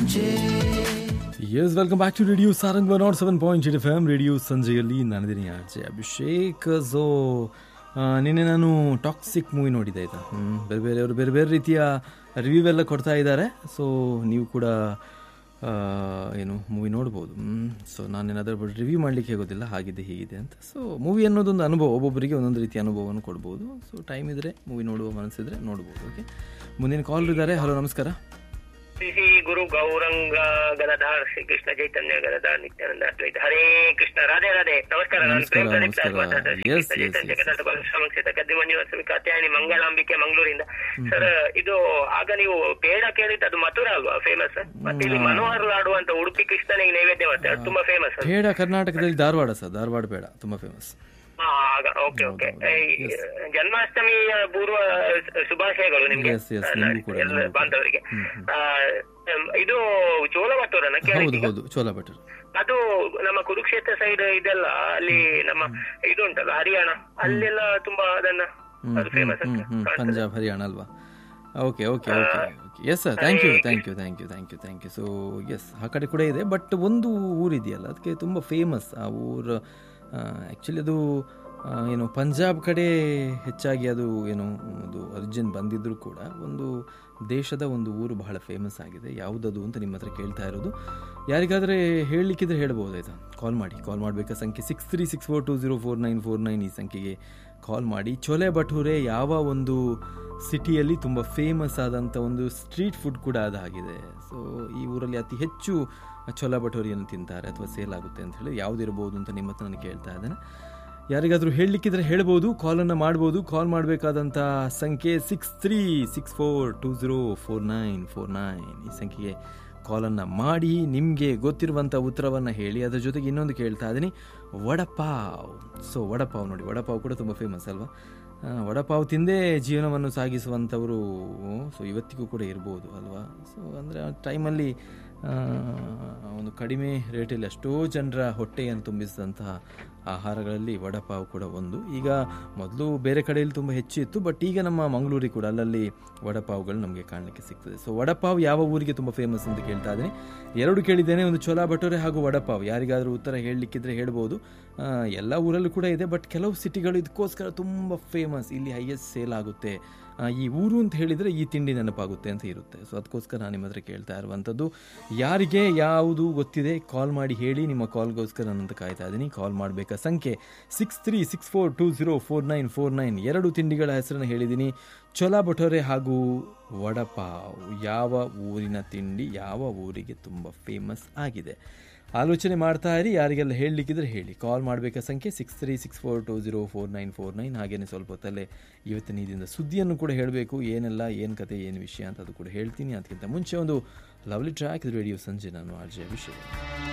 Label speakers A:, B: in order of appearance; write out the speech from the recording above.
A: ಸಂಜೆ
B: yes welcome back to radio Sarang one nought seven point eight F M radio ಸಂಜೆಯಲ್ಲಿ ನಾನಿದ್ದೀನಿ RJ Abhishek so ನಿನ್ನೆ ನಾನು ಟಾಕ್ಸಿಕ್ ಮೂವಿ ನೋಡಿದೆ ಆಯಿತಾ ಬೇರೆ ಬೇರೆಯವರು ಬೇರೆ ಬೇರೆ ರೀತಿಯ ರಿವ್ಯೂ ಎಲ್ಲ ಕೊಡ್ತಾ ಇದ್ದಾರೆ ಸೊ ನೀವು ಕೂಡ ಆ, ಏನು ಮೂವಿ ನೋಡ್ಬೋದು ಸೊ ನಾನೇನಾದರೂ ರಿವ್ಯೂ ಮಾಡಲಿಕ್ಕೆ ಗೊತ್ತಿಲ್ಲ ಹಾಗಿದೆ ಹೀಗಿದೆ ಅಂತ ಸೊ ಮೂವಿ ಅನ್ನೋದೊಂದು ಅನುಭವ ಒಬ್ಬೊಬ್ಬರಿಗೆ ಒಂದೊಂದು ರೀತಿಯ ಅನುಭವವನ್ನು ಕೊಡ್ಬೋದು ಸೊ ಟೈಮ್ ಇದ್ದರೆ ಮೂವಿ ನೋಡುವ ಮನಸ್ಸಿದ್ರೆ ನೋಡ್ಬೋದು ಓಕೆ ಮುಂದಿನ ಕಾಲ್ ಇದ್ದಾರೆ ಹಲೋ ನಮಸ್ಕಾರ
C: ಶ್ರೀ ಶ್ರೀ ಗುರು ಗೌರಂಗ ಗಣಧಾರ್ ಶ್ರೀ ಕೃಷ್ಣ ಚೈತನ್ಯ ಗಣಧಾರ್ ನಿತ್ಯಾನಂದ ಅದ್ವೈತ ಹರೇ ಕೃಷ್ಣ ರಾಧೆ ರಾಧೆ ನಮಸ್ಕಾರ ನಾನು
B: ನಮಸ್ಕಾರ,
C: ಪ್ರೇಮ್ ಪ್ರದೀಪ್
B: ನಮಸ್ಕಾರ.
C: ದಾಸ್ ಮಾತಾಡ್ತಾ ಇದ್ದೀನಿ.
B: Yes,
C: ಕೃಷ್ಣ
B: yes,
C: ಚೈತನ್ಯ
B: yes.
C: ಜಗನ್ನಾಥ ಬಲರಾಮ ಕ್ಷೇತ್ರ ಗದ್ದಿಮನಿ ವಾಸವಿ ಕಾತ್ಯಾಯನಿ ಮಂಗಳಾಂಬಿಕೆ ಮಂಗಳೂರಿಂದ ಸರ್ ಇದು ಆಗ ನೀವು ಪೇಡ ಕೇಳಿದ್ದು ಅದು ಮಥುರ ಅಲ್ವಾ ಫೇಮಸ್ ಮತ್ತೆ ಇಲ್ಲಿ ಮನೋಹರ್ ಲಾಡು ಅಂತ ಉಡುಪಿ ಕೃಷ್ಣನಿಗೆ ನೈವೇದ್ಯ ಮಾಡ್ತಾರೆ ಅದು ತುಂಬಾ ಫೇಮಸ್
B: ಬೇಡ ಕರ್ನಾಟಕದಲ್ಲಿ ಧಾರವಾಡ ಸರ್ ಧಾರವಾಡ ಬೇಡ ತುಂಬಾ ಫೇಮಸ್
C: ಆಗ ಓಕೆ ಓಕೆ ಜನ್ಮಾಷ್ಟಮಿಯ ಪೂರ್ವ ಶುಭಾಶಯಗಳು ನಿಮ್ಗೆ
B: Yes, yes,
C: ಆ,
B: ನಿಮ್ಗೂ ಕೂಡ,
C: ಎಲ್ಲ
B: ನಿಮ್ಗೂ ಕೂಡ.
C: ಬಾಂಧವರಿಗೆ ಆ, ಎಂ, ಇದು ಚೋಳ ಭಟ್ಟೂರನ್ನ
B: ಹೌದು
C: ಕೇಳಿದ್ದೀಗ?
B: ಹೌದು ಚೋಲಾ ಭಟ್ರು
C: ಅದು ನಮ್ಮ ಕುರುಕ್ಷೇತ್ರ ಸೈಡ್ ಇದೆಲ್ಲ ಅಲ್ಲಿ ನಮ್ಮ ಇದು ಉಂಟಲ್ಲ ಹರಿಯಾಣ ಅಲ್ಲೆಲ್ಲ ತುಂಬಾ ಅದನ್ನ ಅದು famous
B: hmm hmm Punjab Haryana ಅಲ್ವಾ okay okay okay okay yes sir thank you thank you thank you thank you thank you so yes ಆ ಕಡೆ ಕೂಡ ಇದೆ ಬಟ್ ಒಂದು ಊರಿದೆಯಲ್ಲ ಅದಕ್ಕೆ ತುಂಬ ಫೇಮಸ್ ಆ ಊರು ಆ್ಯಕ್ಚುಲಿ ಅದು ಆ, ಏನು ಪಂಜಾಬ್ ಕಡೆ ಹೆಚ್ಚಾಗಿ ಅದು ಏನು ಅದು ಅರ್ಜುನ್ ಬಂದಿದ್ದರೂ ಕೂಡ ಒಂದು ದೇಶದ ಒಂದು ಊರು ಬಹಳ ಫೇಮಸ್ ಆಗಿದೆ ಯಾವುದದು ಅಂತ ನಿಮ್ಮ ಹತ್ರ ಕೇಳ್ತಾ ಇರೋದು ಯಾರಿಗಾದರೆ ಹೇಳಲಿಕ್ಕಿದ್ರೆ ಹೇಳ್ಬೋದು ಆಯಿತಾ ಕಾಲ್ ಮಾಡಿ ಕಾಲ್ ಮಾಡಬೇಕಾ ಸಂಖ್ಯೆ six three six four two zero four nine four nine ಈ ಸಂಖ್ಯೆಗೆ ಕಾಲ್ ಮಾಡಿ ಚೊಲೆ ಭಟೂರೆ ಯಾವ ಒಂದು ಸಿಟಿಯಲ್ಲಿ ತುಂಬ ಫೇಮಸ್ ಆದಂಥ ಒಂದು ಸ್ಟ್ರೀಟ್ ಫುಡ್ ಕೂಡ ಅದಾಗಿದೆ ಸೊ ಈ ಊರಲ್ಲಿ ಅತಿ ಹೆಚ್ಚು ಚೊಲ ಭಟೂರಿಯನ್ನು ತಿಂತಾರೆ ಅಥವಾ ಸೇಲ್ ಆಗುತ್ತೆ ಅಂತ ಹೇಳಿ ಯಾವುದಿರ್ಬೋದು ಅಂತ ನಿಮ್ಮ ಹತ್ರ ನಾನು ಕೇಳ್ತಾ ಇದ್ದೇನೆ ಯಾರಿಗಾದರೂ ಹೇಳಲಿಕ್ಕಿದ್ರೆ ಹೇಳ್ಬೋದು ಕಾಲನ್ನು ಮಾಡ್ಬೋದು ಕಾಲ್ ಮಾಡಬೇಕಾದಂಥ ಸಂಖ್ಯೆ six three six four two zero four nine four nine ಈ ಸಂಖ್ಯೆಗೆ ಕಾಲನ್ನು ಮಾಡಿ ನಿಮಗೆ ಗೊತ್ತಿರುವಂಥ ಉತ್ತರವನ್ನು ಹೇಳಿ ಅದರ ಜೊತೆಗೆ ಇನ್ನೊಂದು ಕೇಳ್ತಾ ಇದ್ದೀನಿ ವಡಪಾವ್ ಸೊ ವಡಪಾವ್ ನೋಡಿ ವಡಪಾವ್ ಕೂಡ ತುಂಬ ಫೇಮಸ್ ಅಲ್ವಾ ಆ, ವಡಪಾವ್ ತಿಂದೇ ಜೀವನವನ್ನು ಸಾಗಿಸುವಂಥವರು ಸೊ ಇವತ್ತಿಗೂ ಕೂಡ ಇರ್ಬೋದು ಅಲ್ವಾ ಸೊ ಅಂದರೆ ಆ ಟೈಮಲ್ಲಿ ಆ, ಒಂದು ಕಡಿಮೆ ರೇಟಲ್ಲಿ ಎಷ್ಟೋ ಜನರ ಹೊಟ್ಟೆಯನ್ನು ತುಂಬಿಸಿದಂತಹ ಆಹಾರಗಳಲ್ಲಿ ವಡಪಾವ್ ಕೂಡ ಒಂದು ಈಗ ಮೊದಲು ಬೇರೆ ಕಡೆಯಲ್ಲಿ ತುಂಬ ಹೆಚ್ಚು ಇತ್ತು ಬಟ್ ಈಗ ನಮ್ಮ ಮಂಗಳೂರಿಗೆ ಕೂಡ ಅಲ್ಲಲ್ಲಿ ವಡಪಾವ್ಗಳು ನಮಗೆ ಕಾಣಲಿಕ್ಕೆ ಸಿಗ್ತದೆ ಸೊ ವಡಪಾವ್ ಯಾವ ಊರಿಗೆ ತುಂಬ ಫೇಮಸ್ ಅಂತ ಕೇಳ್ತಾ ಇದ್ದೀನಿ ಎರಡು ಕೇಳಿದ್ದೇನೆ ಒಂದು ಚೋಲಾ ಭಟೋರೆ ಹಾಗೂ ವಡಪಾವ್ ಯಾರಿಗಾದರೂ ಉತ್ತರ ಹೇಳಲಿಕ್ಕಿದ್ರೆ ಹೇಳ್ಬೋದು ಆ, ಎಲ್ಲ ಊರಲ್ಲೂ ಕೂಡ ಇದೆ ಬಟ್ ಕೆಲವು ಸಿಟಿಗಳು ಇದಕ್ಕೋಸ್ಕರ ತುಂಬ ಫೇಮಸ್ ಇಲ್ಲಿ ಹೈಯೆಸ್ಟ್ ಸೇಲ್ ಆಗುತ್ತೆ ಆ, ಈ ಊರು ಅಂತ ಹೇಳಿದರೆ ಈ ತಿಂಡಿ ನೆನಪಾಗುತ್ತೆ ಅಂತ ಇರುತ್ತೆ ಸೊ ಅದಕ್ಕೋಸ್ಕರ ನಾನು ನಿಮ್ಮ ಹತ್ರ ಕೇಳ್ತಾ ಇರುವಂಥದ್ದು ಯಾರಿಗೆ ಯಾವುದು ಗೊತ್ತಿದೆ ಕಾಲ್ ಮಾಡಿ ಹೇಳಿ ನಿಮ್ಮ ಕಾಲ್ಗೋಸ್ಕರ ನಾನಂತ ಕಾಯ್ತಾ ಇದ್ದೀನಿ ಕಾಲ್ ಮಾಡಬೇಕಾ ಸಂಖ್ಯೆ six three six four two zero four nine four nine ಎರಡು ತಿಂಡಿಗಳ ಹೆಸರನ್ನು ಹೇಳಿದ್ದೀನಿ ಚೊಲಾ ಭಟೋರೆ ಹಾಗೂ ವಡಪಾವ್ ಯಾವ ಊರಿನ ತಿಂಡಿ ಯಾವ ಊರಿಗೆ ತುಂಬ ಫೇಮಸ್ ಆಗಿದೆ ಆಲೋಚನೆ ಮಾಡ್ತಾ ಇರಿ ಯಾರಿಗೆಲ್ಲ ಹೇಳಲಿಕ್ಕಿದ್ರೆ ಹೇಳಿ ಕಾಲ್ ಮಾಡಬೇಕಾ ಸಂಖ್ಯೆ six three six four two zero four nine four nine ಹಾಗೆಯೇ ಸ್ವಲ್ಪ ಹೊತ್ತಲ್ಲೇ ಇವತ್ತಿನ ಇದರಿಂದ ಸುದ್ದಿಯನ್ನು ಕೂಡ ಹೇಳಬೇಕು ಏನೆಲ್ಲ ಏನು ಕತೆ ಏನು ವಿಷಯ ಅಂತ ಅದು ಕೂಡ ಹೇಳ್ತೀನಿ ಅದಕ್ಕಿಂತ ಮುಂಚೆ ಒಂದು ಲವ್ಲಿ ಟ್ರ್ಯಾಕ್ ರೇಡಿಯೋ ಸಂಜೆ ನಾನು ಆರ್ ಜೆ ಅಭಿಷೇಕ್